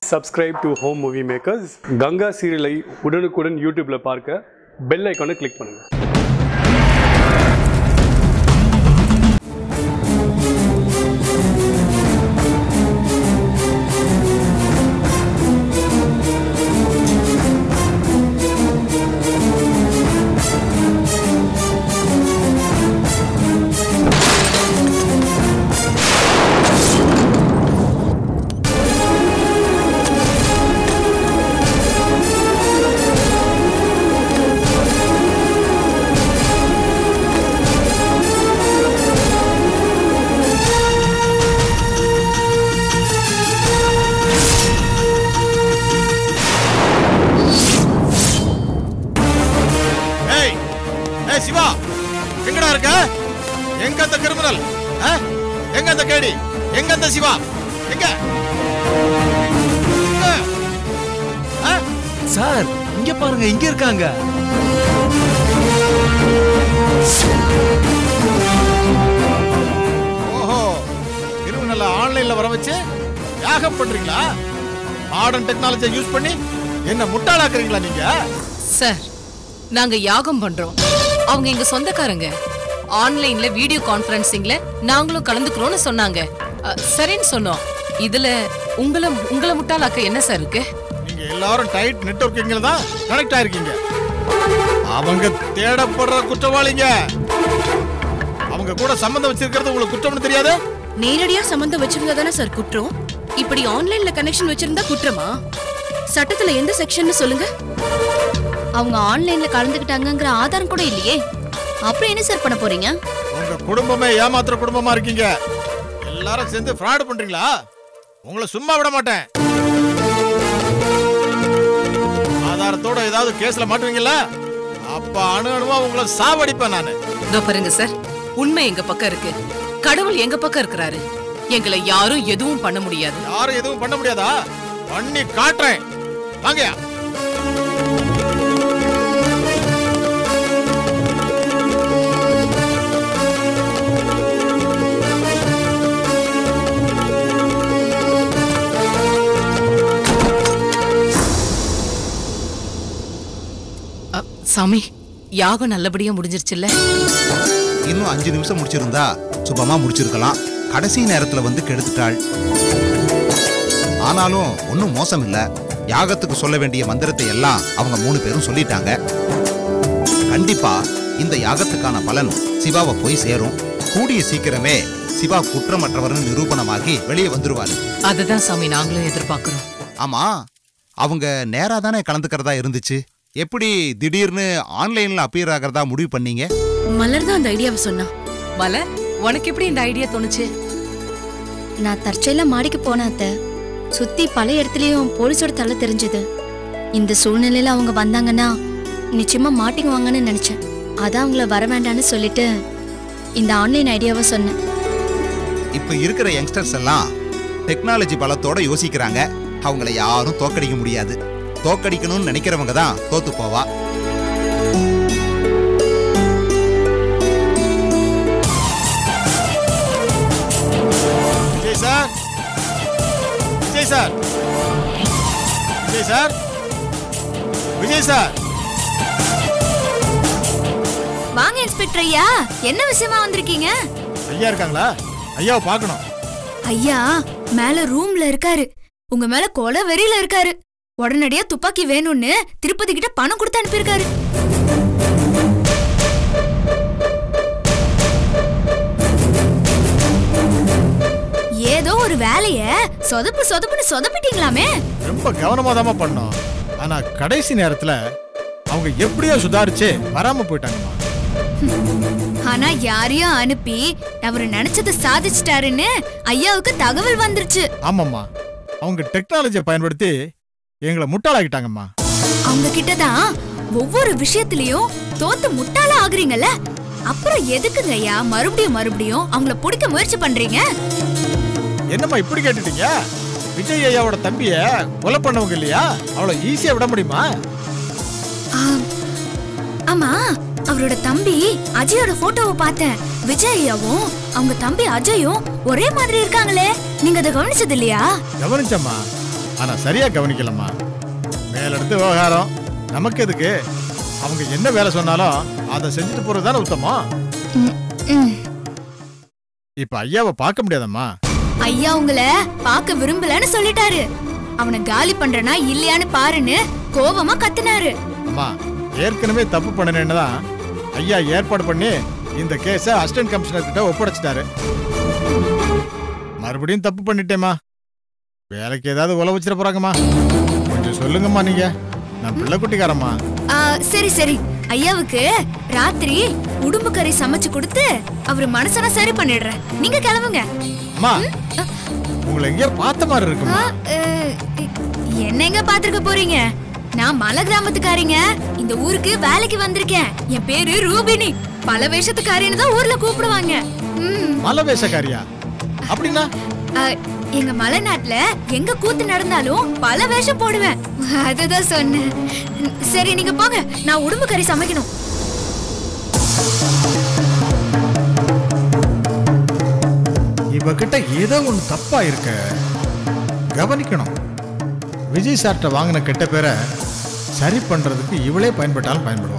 Subscribe to home movie makers Ganga சீரியலை உடனுக்குடன் யூடியூப்ல பார்க்க பெல் ஐக்கானை கிளிக் பண்ணுங்க ஏய் ஏய் சிவா எங்கடா இருக்க எங்க அந்த கிரிமினல் எங்க அந்த கேடி எங்க அந்த சிவா எங்க எங்க? ஆ? சார் இங்க பாருங்க இங்க இருக்காங்க ஓஹோ கிரிமினல் ஆன்லைன்ல வர வச்சு யாகம் பண்றீங்களா மாடர்ன் டெக்னாலஜியை யூஸ் பண்ணி என்ன முட்டாளாக்குறீங்களா நீங்க சார் நாங்க யாகம் பண்றோம் அவங்க எங்க சொந்தக்காரங்க ஆன்லைன்ல வீடியோ கான்ஃபரன்சிங்ல நாங்களும் கலந்துக்கிறோம்னு சொன்னாங்க அ, சரின்னு சொன்னோம் இதுல உங்களை உங்களை முட்டாளாக்க என்ன சார் இருக்கு நீங்க எல்லாரும் டைட் நெட்வொர்க்கிங்ல தான் கனெக்ட் ஆயிருக்கீங்க அவங்க தேடப்படுற குற்றவாளிங்க அவங்க கூட சம்பந்தம் வச்சிருக்கிறது உங்களுக்கு குற்றம்னு தெரியாது நேரடியா சம்பந்தம் வச்சிருந்தா தானே சார் குற்றம் இப்படி ஆன்லைன்ல கனெக்ஷன் வச்சிருந்தா குற்றமா சட்டத்துல எந்த செக்ஷன் சொல்லுங்க அவங்க ஆன்லைன்ல கலந்துக்கிட்டாங்கங்கிற ஆதாரம் கூட இல்லையே அப்புறம் என்ன சார் பண்ண போறீங்க உங்க குடும்பமே ஏமாத்துற குடும்பமா இருக்கீங்க எல்லாரும் சேர்ந்து ஃப்ராட் பண்றீங்களா உங்களை சும்மா விட மாட்டேன் ஆதாரத்தோட ஏதாவது கேஸ்ல மாட்டுவீங்கல்ல அப்ப அணு அணுவா உங்களை சாவடிப்பேன் நானு இதோ பாருங்க சார் உண்மை எங்க பக்கம் இருக்கு கடவுள் எங்க பக்கம் இருக்கிறாரு எங்களை யாரும் எதுவும் பண்ண முடியாது யாரும் எதுவும் பண்ண முடியாதா பண்ணி காட்டுறேன் வாங்கயா அ, சாமி யாகம் நல்லபடியா முடிஞ்சிருச்சுல்ல இன்னும் அஞ்சு நிமிஷம் முடிச்சிருந்தா சுபமா முடிச்சிருக்கலாம் கடைசி நேரத்துல வந்து கெடுத்துட்டாள் ஆனாலும் ஒன்றும் மோசம் இல்ல யாகத்துக்கு சொல்ல வேண்டிய மந்திரத்தை எல்லாம் அவங்க மூணு பேரும் சொல்லிட்டாங்க கண்டிப்பா இந்த யாகத்துக்கான பலன் சிவாவை போய் சேரும் கூடிய சீக்கிரமே சிவா குற்றமற்றவர்னு நிரூபணமாகி வெளியே வந்துருவாரு அதுதான் சாமி நாங்களும் எதிர்பார்க்கிறோம் ஆமா அவங்க நேரா தானே கலந்துக்கிறதா இருந்துச்சு எப்படி திடீர்னு ஆன்லைன்ல அப்பியர் ஆகிறதா முடிவு பண்ணீங்க மலர் தான் அந்த ஐடியாவை சொன்னா மலர் உனக்கு எப்படி இந்த ஐடியா தோணுச்சு நான் தற்செயலா மாடிக்கு போனேன் அத்தை சுத்தி பல இடத்துலயும் போலீஸோட தலை தெரிஞ்சது இந்த சூழ்நிலையில அவங்க வந்தாங்கன்னா நிச்சயமா மாட்டிக்குவாங்கன்னு நினைச்சேன் அதான் அவங்கள வர வேண்டாம்னு சொல்லிட்டு இந்த ஆன்லைன் ஐடியாவை சொன்னேன் இப்ப இருக்கிற யங்ஸ்டர்ஸ் எல்லாம் டெக்னாலஜி பலத்தோட யோசிக்கிறாங்க அவங்கள யாரும் தோக்கடிக்க முடியாது தோக்கடிக்கணும்னு நினைக்கிறவங்க தான் தோத்து போவா Vijay sir Vijay sir Vijay sir Vijay sir வாங்க இன்ஸ்பெக்டர் ஐயா என்ன விஷயமா வந்திருக்கீங்க ஐயா இருக்காங்களா ஐயாவை பார்க்கணும் ஐயா மேல ரூம்ல இருக்காரு உங்க மேல கொலை வெறியில இருக்காரு உடனடியா துப்பாக்கி வேணும்னு திருப்பதி கிட்ட பணம் கொடுத்து அனுப்பியிருக்காரு ஏதோ ஒரு வேலைய சொதப்பு சொதப்புன்னு சொதப்பிட்டீங்களாமே ரொம்ப கவனமா பண்ணோம் ஆனா கடைசி நேரத்துல அவங்க எப்படியோ சுதாரிச்சு வராம போயிட்டாங்கம்மா ஆனா யாரையும் அனுப்பி அவரு நினைச்சதை சாதிச்சிட்டாருன்னு ஐயாவுக்கு தகவல் வந்துருச்சு ஆமாம்மா அவங்க டெக்னாலஜியை பயன்படுத்தி எங்களை முட்டாளாக்கிட்டாங்கம்மா அவங்க கிட்ட தான் ஒவ்வொரு விஷயத்திலயும் தோத்து முட்டாள ஆகுறீங்கல்ல அப்புறம் எதுக்குங்க ஐயா மறுபடியும் மறுபடியும் அவங்கள பிடிக்க முயற்சி பண்றீங்க என்னம்மா இப்படி கேட்டுட்டீங்க விஜய் ஐயாவோட தம்பிய கொலை பண்ணவங்க இல்லையா அவ்வளவு ஈஸியா விட முடியுமா ஆம். ஆமா அவரோட தம்பி அஜயோட போட்டோவை பார்த்தேன் விஜய் ஐயாவும் அவங்க தம்பி அஜயும் ஒரே மாதிரி இருக்காங்களே நீங்க அதை கவனிச்சது இல்லையா கவனிச்சம்மா ஆனா சரியா கவனிக்கலம்மா மேலெடுத்து விவகாரம் நமக்கு எதுக்கு அவங்க என்ன வேலை சொன்னாலும் அதை செஞ்சுட்டு போறது தானே உத்தமம் ம். இப்ப ஐயாவை பார்க்க முடியாதம்மா ஐயா உங்களை பார்க்க விரும்பலன்னு சொல்லிட்டாரு அவனை காலி பண்றனா இல்லையான்னு பாருன்னு கோவமா கத்துனாரு அம்மா ஏற்கனவே தப்பு பண்ணினேன்னு தான் ஐயா ஏற்பாடு பண்ணி இந்த கேஸை அசிஸ்டன்ட் கமிஷனர் கிட்ட ஒப்படைச்சிட்டாரு மறுபடியும் தப்பு பண்ணிட்டேம்மா வேலைக்கு ஏதாவது உழ வச்சிட போறாங்கம்மா கொஞ்சம் சொல்லுங்கம்மா நீங்க நான் பிள்ளை குட்டிக்காரம்மா ஆ, சரி சரி ஐயாவுக்கு ராத்திரி உடும்பு கறி சமைச்சு கொடுத்து அவர் மனசன சரி பண்ணிடுறேன் நீங்க கிளம்புங்க அம்மா உங்களை எங்கேயோ பார்த்த மாதிரி ஆ, இருக்குமா அ, என்ன எங்க பாத்துருக்க போறீங்க நான் மலை கிராமத்துக்காரிங்க இந்த ஊருக்கு வேலைக்கு வந்திருக்கேன் என் பேரு ரூபினி பல வேஷத்துக்காரின்னு தான் ஊர்ல கூப்பிடுவாங்க ம் மலை வேஷக்காரியா அப்படின்னா அ, எங்க மலை நாட்டுல எங்க கூத்து நடந்தாலும் பல வேஷம் போடுவேன் அதுதான் சொன்னேன் சரி நீங்க போங்க நான் உடும்பு கறி சமைக்கணும் இவகிட்ட ஏதோ ஒன்று தப்பா இருக்க கவனிக்கணும் விஜய் சார்ட்ட வாங்கின கெட்ட பேரை சரி பண்றதுக்கு இவளே பயன்பட்டாலும் பயன்படுவான்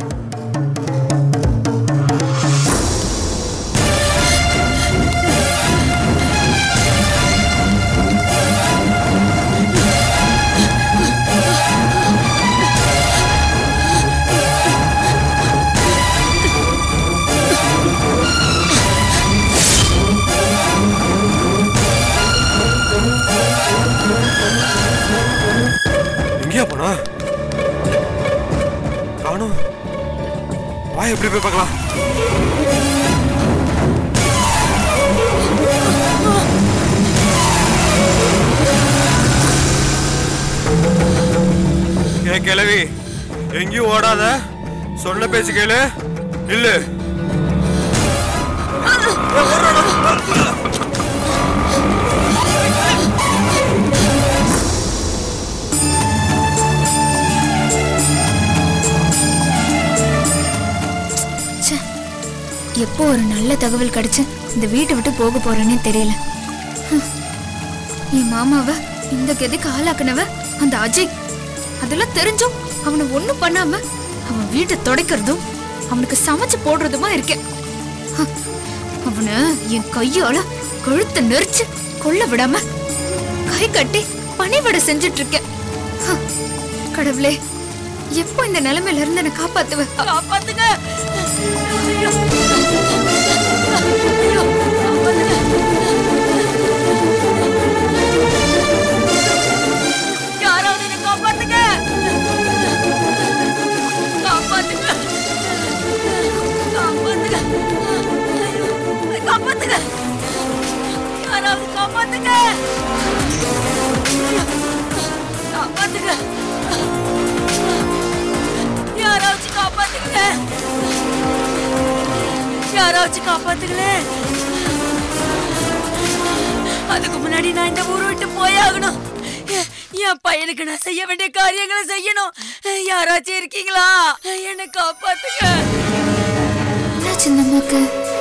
எங்கேயா போனா காணும் வா எப்படி போய் பார்க்கலாம் ஏ கிளவி எங்கேயும் ஓடாத சொன்ன பேச்சு கேளு இல்லு ச்சே, எப்போ ஒரு நல்ல தகவல் கிடைச்சு இந்த வீட்டை விட்டு போக போறேன்னே தெரியல ஹம். என் மாமாவ இந்த கதிக்கு ஆளாக்குனவ அந்த அஜய் அதெல்லாம் தெரிஞ்சும் அவனை ஒண்ணும் பண்ணாம அவன் வீட்டை துடைக்கிறதும் அவனுக்கு சமைச்சு போடுறதுமா இருக்கேன் ஹம். அவனை என் கையால கழுத்தை நெரிச்சு கொல்ல விடாம கை கட்டி பணிவிட செஞ்சுட்டு இருக்கேன் ஹம். கடவுளே எப்போ இந்த நிலைமையில இருந்து என்னை காப்பாத்துவ காப்பாத்துங்க ஐயோ. ஐயோ, காப்பாத்துங்க. யாராவது என்னை காப்பாத்துங்க காப்பாத்துங்க காப்பாத்துங்க ஐயோ, காப்பாத்துங்க யாராவது காப்பாத்துங்க ஐயோ, காப்பாத்துங்க யாராச்சும் காப்பாத்துங்க யாராச்சும் காப்பாத்துங்களேன் அதுக்கு முன்னாடி நான் இந்த ஊரை விட்டு போயாகணும் எ- என் பையனுக்கு நான் செய்ய வேண்டிய காரியங்களை செய்யணும் யாராச்சும் இருக்கீங்களா என்னை காப்பாத்துங்க சின்னம்மாக்கு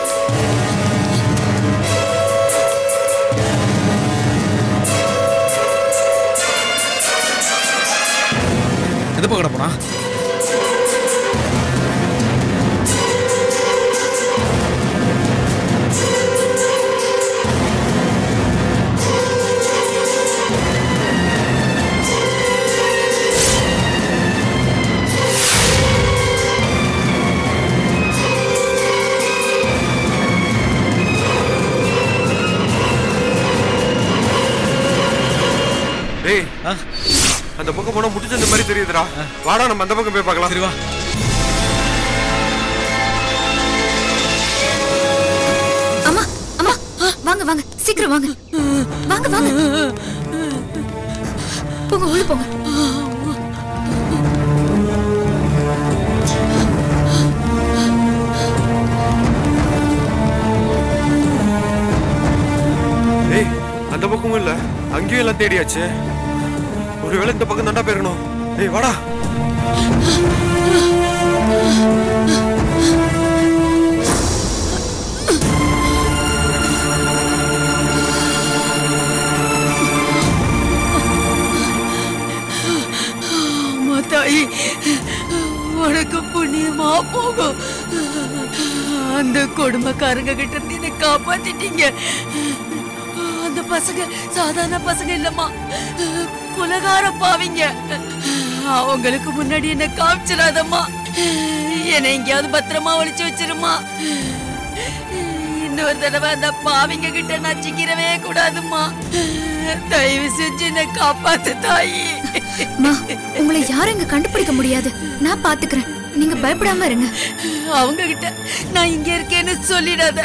எது பக்கட போனா டேய் அந்த பக்கம் போனா முடிஞ்ச இந்த மாதிரி தெரியுதுடா வாடா நம்ம அந்த பக்கம் போய் பார்க்கலாம் சரி வா அம்மா அம்மா வாங்க வாங்க சீக்கிரம் வாங்க வாங்க வாங்க போங்க உள்ள போங்க டேய் அந்த பக்கமும் இல்ல அங்கேயும் எல்லாம் தேடியாச்சு ஒருவேளை இந்த பக்கம் தாண்டா போயிருக்கணும் டேய் வாடா போகும் அந்த கொடுமைக்காரங்க கிட்ட இருந்து என்னை காப்பாத்திட்டீங்க அந்த பசங்க சாதாரண பசங்க இல்லம்மா குலகார பாவிங்க அவங்களுக்கு முன்னாடி என்ன காமிச்சிடாதம்மா என்னை எங்கேயாவது பத்திரமா ஒளிச்சு வச்சிருமா இன்னொரு தடவை அந்த பாவிங்க கிட்ட நான் சிக்கிறவே கூடாதும்மா தயவு செஞ்சு என்னை காப்பாத்து தாயி அம்மா உங்களை யாரும் இங்க கண்டுபிடிக்க முடியாது நான் பாத்துக்கிறேன் நீங்க பயப்படாம இருங்க அவங்க கிட்ட நான் இங்க இருக்கேன்னு சொல்லிடாத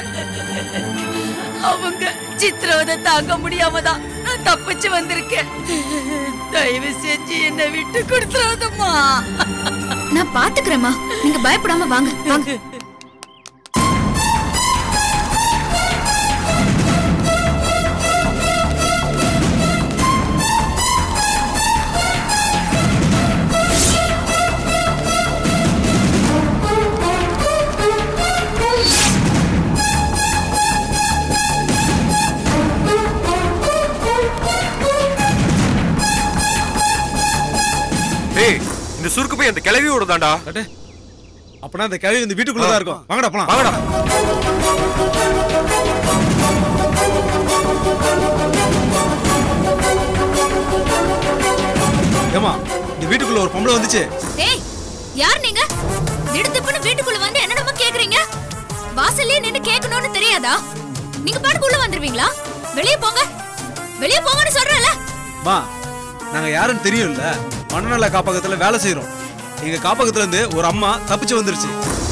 அவங்க சித்திரவதை தாங்க முடியாம தான் நான் தப்பிச்சு வந்திருக்கேன் தயவு செஞ்சு என்னை விட்டு கொடுத்துறாதம்மா நான் பாத்துக்கிறேம்மா நீங்க பயப்படாம வாங்க வாங்க ஏய் இந்த சுருக்கு போய் அந்த கிளவியோட தாண்டா அடே அப்பனா அந்த கிழவி இந்த வீட்டுக்குள்ள தான் இருக்கும் வாங்கடா போலாம் வாங்கடா ஏமா இந்த வீட்டுக்குள்ள ஒரு பொம்பளை வந்துச்சு டேய் யார் நீங்க திடுத்துப்புன்னு வீட்டுக்குள்ள வந்து என்னடமா கேக்குறீங்க வாசல்லே நின்னு கேட்கணும்னு தெரியாதா நீங்க பாட்டுக்குள்ள வந்துருவீங்களா வெளிய போங்க வெளிய போங்கன்னு சொல்றேன்ல மா நாங்க யாருன்னு தெரியும்ல மனநல காப்பகத்துல வேலை செய்றோம் எங்க காப்பகத்துல இருந்து ஒரு அம்மா தப்பிச்சு வந்துருச்சு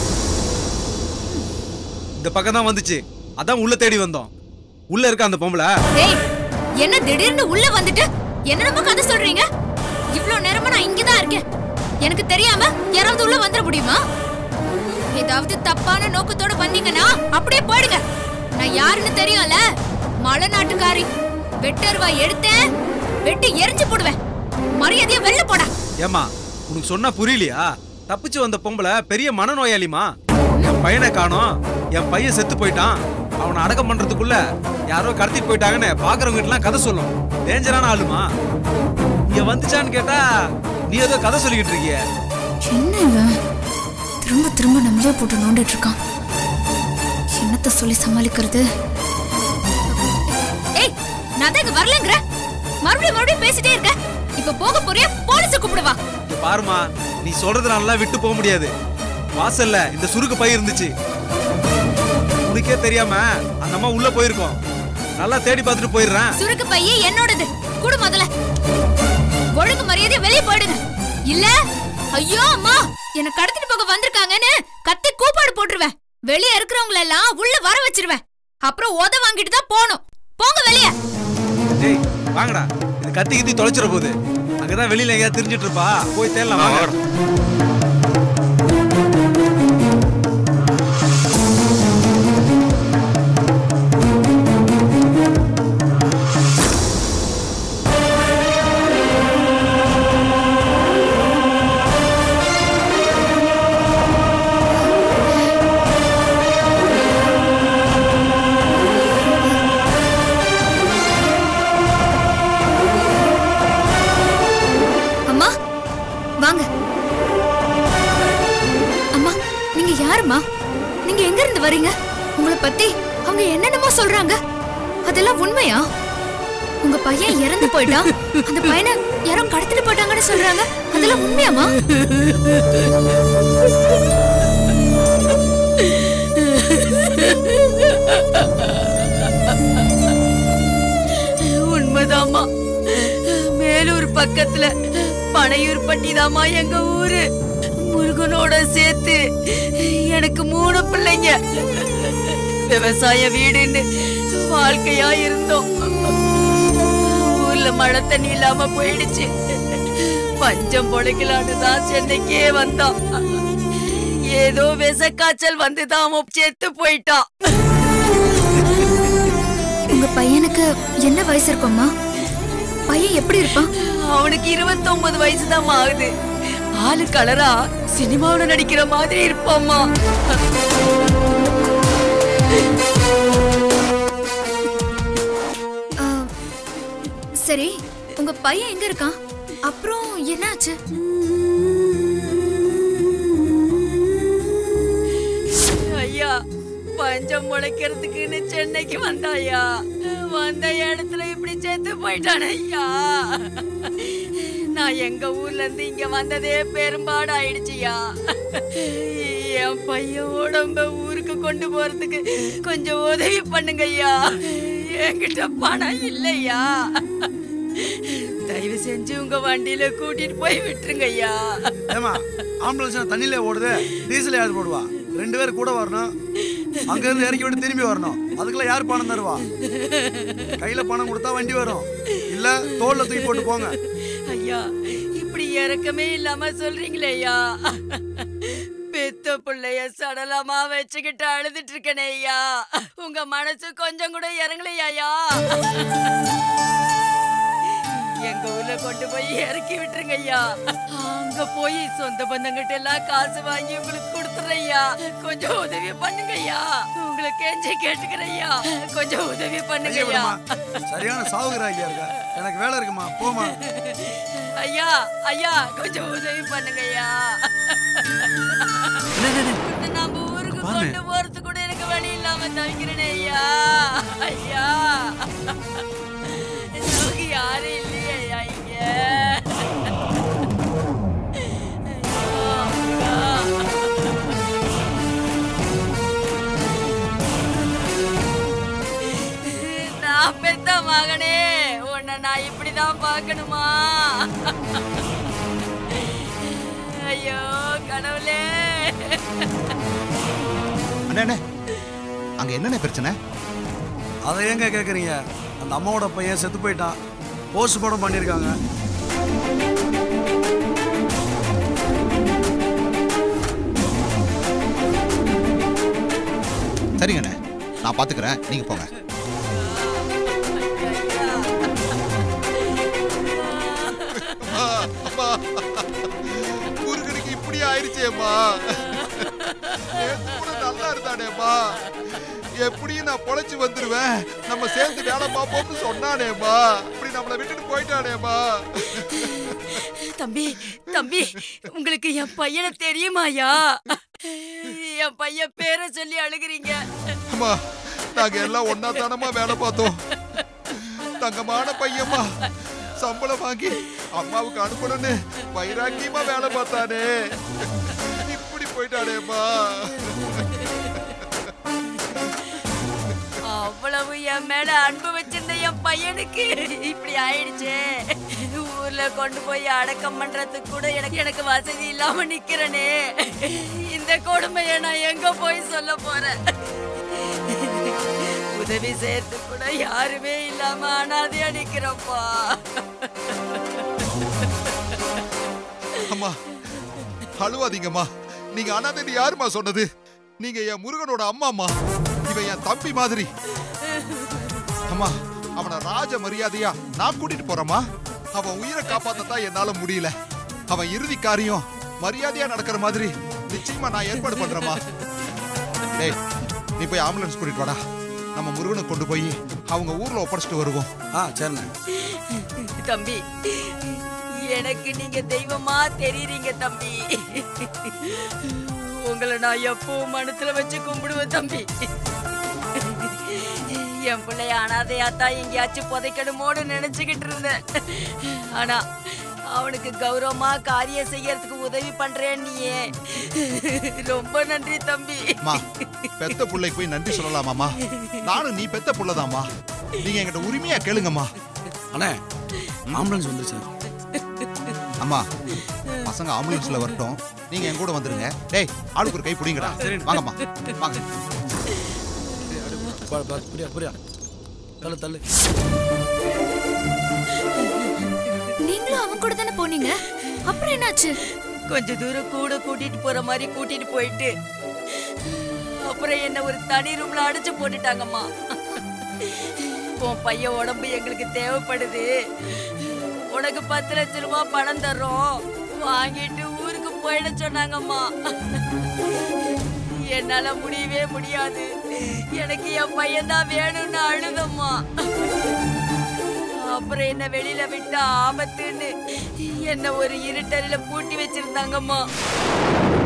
இந்த பக்கம் தான் வந்துச்சு அதான் உள்ள தேடி வந்தோம் உள்ள இருக்க அந்த பொம்பளை டேய் என்ன திடீர்னு உள்ள வந்துட்டு என்னடமா கதை சொல்றீங்க இவ்ளோ நேரமா நான் இங்க தான் இருக்கேன் எனக்கு தெரியாம யாராவது உள்ள வந்துட முடியுமா ஏதாவது தப்பான நோக்கத்தோட வந்தீங்கன்னா அப்படியே போயிடுங்க நான் யாருன்னு தெரியும்ல மலை நாட்டுக்காரி வெட்டருவா எடுத்தேன் வெட்டி எரிஞ்சு போடுவேன் மரியாதையா வெளில போடா ஏமா உனக்கு சொன்னா புரியலையா தப்பிச்சு வந்த பொம்பளை பெரிய மனநோயாளிமா என் பையனை காணோம் என் பையன் செத்து போயிட்டான் அவனை அடக்கம் பண்றதுக்குள்ள யாரோ கடத்திட்டு போயிட்டாங்கன்னு பாக்குறவங்க எல்லாம் கதை சொல்லும் டேஞ்சரான ஆளுமா இங்க வந்துச்சான்னு கேட்டா நீ ஏதோ கதை சொல்லிக்கிட்டு இருக்கிய என்ன இவன் திரும்ப திரும்ப நம்மளே போட்டு நோண்டிட்டு இருக்கான் என்னத்த சொல்லி சமாளிக்கிறது ஏய் நான் தான் இங்க வரலங்கிற மறுபடியும் மறுபடியும் பேசிட்டே இருக்க இப்ப போக போறியா போலீஸ கூப்பிடுவா இங்க பாருமா நீ சொல்றதுனால விட்டு போக முடியாது வாசல்ல இந்த சுருக்கு பை இருந்துச்சு உனக்கே தெரியாம அந்த அம்மா உள்ள போயிருக்கோம் நல்லா தேடி பார்த்துட்டு போயிடுறேன் சுருக்கு பையே என்னோடது குடு முதல்ல ஒழுங்கு மரியாதை வெளியே போயிடுங்க இல்ல ஐயோ அம்மா என்ன கடத்திட்டு போக வந்திருக்காங்கன்னு கத்தி கூப்பாடு போட்டுருவேன் வெளியே இருக்கிறவங்கள எல்லாம் உள்ள வர வச்சிருவேன் அப்புறம் உத வாங்கிட்டு தான் போகணும் போங்க வெளியே டேய் வாங்கடா இது கத்தி கித்தி தொலைச்சிட போகுது அங்கதான் வெளியில எங்கேயாவது தெரிஞ்சிட்டு இருப்பா போய் தேடலாம் வாங்க வாங்கடா அம்மா வாங்க அம்மா நீங்க யாரும்மா நீங்க எங்க இருந்து வரீங்க உங்களை பத்தி அவங்க என்னென்னமோ சொல்றாங்க அதெல்லாம் உண்மையா உங்க பையன் இறந்து போயிட்டான் அந்த பையனை யாரோ கடத்திட்டு போயிட்டாங்கன்னு சொல்றாங்க அதெல்லாம் உண்மையாமா உண்மைதாம்மா மேலூர் பக்கத்துல பனையூர் பட்டிதாம்மா எங்க ஊரு முருகனோட சேர்த்து எனக்கு மூணு பிள்ளைங்க விவசாய வீடுன்னு வாழ்க்கையா இருந்தோம் ஊர்ல மழை தண்ணி இல்லாம போயிடுச்சு பஞ்சம் பொழைக்கலான்னு தான் சென்னைக்கே வந்தோம் ஏதோ விஷக்காய்ச்சல் வந்துதான் அவன் செத்து போயிட்டான் உங்க பையனுக்கு என்ன வயசு இருக்கும்மா பையன் எப்படி இருப்பான் அவனுக்கு இருபத்தொன்பது வயசுதான் ஆகுது ஆளு கலரா சினிமாவுல நடிக்கிற மாதிரி இருப்பாம்மா ஆ, சரி உங்க பையன் எங்க இருக்கான் அப்புறம் என்னாச்சு பஞ்சம் முளைக்கிறதுக்குன்னு சென்னைக்கு வந்தாயா வந்த இடத்துல இப்படி செத்து போயிட்டான் ஐயா நான் எங்க ஊர்ல இருந்து இங்க வந்ததே பெரும்பாடு ஆயிடுச்சுயா என் பையன் உடம்ப ஊருக்கு கொண்டு போறதுக்கு கொஞ்சம் உதவி பண்ணுங்க ஐயா என்கிட்ட பணம் இல்லையா தயவு செஞ்சு உங்க வண்டியில கூட்டிட்டு போய் விட்டுருங்க ஐயா ஏமா ஆம்புலன்ஸ் தண்ணியில ஓடுது டீசல் யார் போடுவா ரெண்டு பேரும் கூட வரணும் அங்க இருந்து இறக்கி விட்டு திரும்பி வரணும் அதுக்கெல்லாம் யார் பணம் தருவா கையில பணம் கொடுத்தா வண்டி வரும் இல்ல தோல்ல தூக்கி போட்டு போங்க ஐயா இப்படி இறக்கமே இல்லாம சொல்றீங்களே ஐயா பெத்த பிள்ளைய சடலமா வச்சுக்கிட்டு அழுதுட்டு இருக்கனே ஐயா உங்க மனசு கொஞ்சம் கூட இறங்கலையா எங்க ஊர்ல கொண்டு போய் இறக்கி விட்டுருங்க ஐயா அங்க போய் சொந்த பந்தங்கிட்ட எல்லாம் காசு வாங்கி உங்களுக்கு கொடுத்துறேன் ஐயா கொஞ்சம் உதவி பண்ணுங்க ஐயா உங்களை கெஞ்சி கேட்டுக்கிறேன் ஐயா கொஞ்சம் உதவி பண்ணுங்க ஐயா ஐயா விடுமா சரியான சாவுகிறாங்க இருக்க எனக்கு வேலை இருக்குமா போமா ஐயா ஐயா கொஞ்சம் உதவி பண்ணுங்க ஐயா உன்னை நம்ம ஊருக்கு கொண்டு போறது கூட எனக்கு வழி இல்லாம தவிக்கிறேனே ஐயா ஐயா நமக்கு யாரும் இல்லையே ஐயா இங்க நான் பெத்த மகனே உன்னை நான் இப்படிதான் பார்க்கணுமா ஐயோ கடவுளே அண்ணே அண்ணே அங்க என்னண்ணே பிரச்சனை அதை ஏங்க கேக்குறீங்க அந்த அம்மாவோட பையன் செத்து போயிட்டான் போஸ்ட்மார்ட்டம் பண்ணியிருக்காங்க சரிங்கண்ணே நான் பாத்துக்கிறேன் நீங்க போங்க முருகனுக்கு இப்படி ஆயிடுச்சேம்மா நேத்து கூட நல்லா இருந்தானேம்மா எப்படியும் நான் பொழைச்சு வந்துருவேன் நம்ம சேர்ந்து வேலை பார்ப்போம்னு சொன்னானேம்மா இப்படி நம்மளை விட்டுட்டு போயிட்டானேம்மா தம்பி தம்பி உங்களுக்கு என் பையனை தெரியுமாயா என் பையன் பேரை சொல்லி அழுகுறீங்க அம்மா நாங்க எல்லாம் ஒன்னா தானமா வேலை பார்த்தோம் தங்கமான பையம்மா சம்பளம் வாங்கி அம்மாவுக்கு அனுப்பணும்னு வைராக்கியமா வேலை பார்த்தானே இப்படி போயிட்டானேம்மா அவ்வளவு என் மேல அன்பு வச்சிருந்த என் பையனுக்கு இப்படி ஆயிடுச்சே ஊர்ல கொண்டு போய் அடக்கம் பண்றதுக்கு கூட எனக்கு எனக்கு வசதி இல்லாம நிக்கிறனே இந்த கொடுமையை நான் எங்க போய் சொல்ல போறேன் உதவி செய்யறது கூட யாருமே இல்லாம அனாதையா நிக்கிறப்பா அம்மா அழுவாதீங்கம்மா நீங்க அனாதைன்னு யாரும்மா சொன்னது நீங்க என் முருகனோட அம்மாம்மா இவன் என் தம்பி மாதிரி அம்மா அவனை ராஜ மரியாதையா நான் கூட்டிட்டு போறேம்மா அவன் உயிரை காப்பாத்தத்தான் என்னால முடியல அவன் இறுதி காரியம் மரியாதையா நடக்கிற மாதிரி நிச்சயமா நான் ஏற்பாடு பண்றேம்மா டேய் நீ போய் ஆம்புலன்ஸ் கூட்டிட்டு வாடா நம்ம முருகனை கொண்டு போய் அவங்க ஊர்ல ஒப்படைச்சிட்டு வருவோம் ஆ சரிண்ணே தம்பி எனக்கு நீங்க தெய்வமா தெரியுறீங்க தம்பி உங்களை நான் எப்பவும் மனசுல வச்சு கும்பிடுவேன் தம்பி என் பிள்ளைய அனாதையாத்தான் எங்கேயாச்சும் புதைக்கணுமோன்னு நினைச்சுக்கிட்டு இருந்தேன் ஆனா அவனுக்கு கௌரவமா காரியம் செய்யறதுக்கு உதவி பண்றேன் நீயே ரொம்ப நன்றி தம்பி அம்மா பெத்த புள்ளைக்கு போய் நன்றி சொல்லலாமாம்மா நானும் நீ பெத்த புள்ளதாம்மா நீங்க என்கிட்ட உரிமையா கேளுங்கம்மா அண்ணே ஆம்புலன்ஸ் வந்துருச்சு அம்மா பசங்க ஆம்புலன்ஸ்ல வரட்டும் நீங்க என் கூட வந்துருங்க டேய் ஆளுக்கு ஒரு கை பிடிங்கடா வாங்கம்மா வாங்க பா- பா- புரியா புரியா தள்ளு தள்ளு நீங்களும் அவன் கூட தானே போனீங்க அப்புறம் என்னாச்சு கொஞ்ச தூரம் கூட கூட்டிட்டு போற மாதிரி கூட்டிட்டு போயிட்டு அப்புறம் என்ன ஒரு தனி ரூம்ல அடைச்சு போட்டுட்டாங்கம்மா உன் பையன் உடம்பு எங்களுக்கு தேவைப்படுது உனக்கு பத்து லட்ச ரூபாய் பணம் தர்றோம் வாங்கிட்டு ஊருக்கு போயிட சொன்னாங்கம்மா என்னால முடியவே முடியாது எனக்கு என் பையன் தான் வேணும்னு அழுதம்மா அப்புறம் என்ன வெளியில விட்டா ஆபத்துன்னு என்ன ஒரு இருட்டறையில பூட்டி வச்சிருந்தாங்கம்மா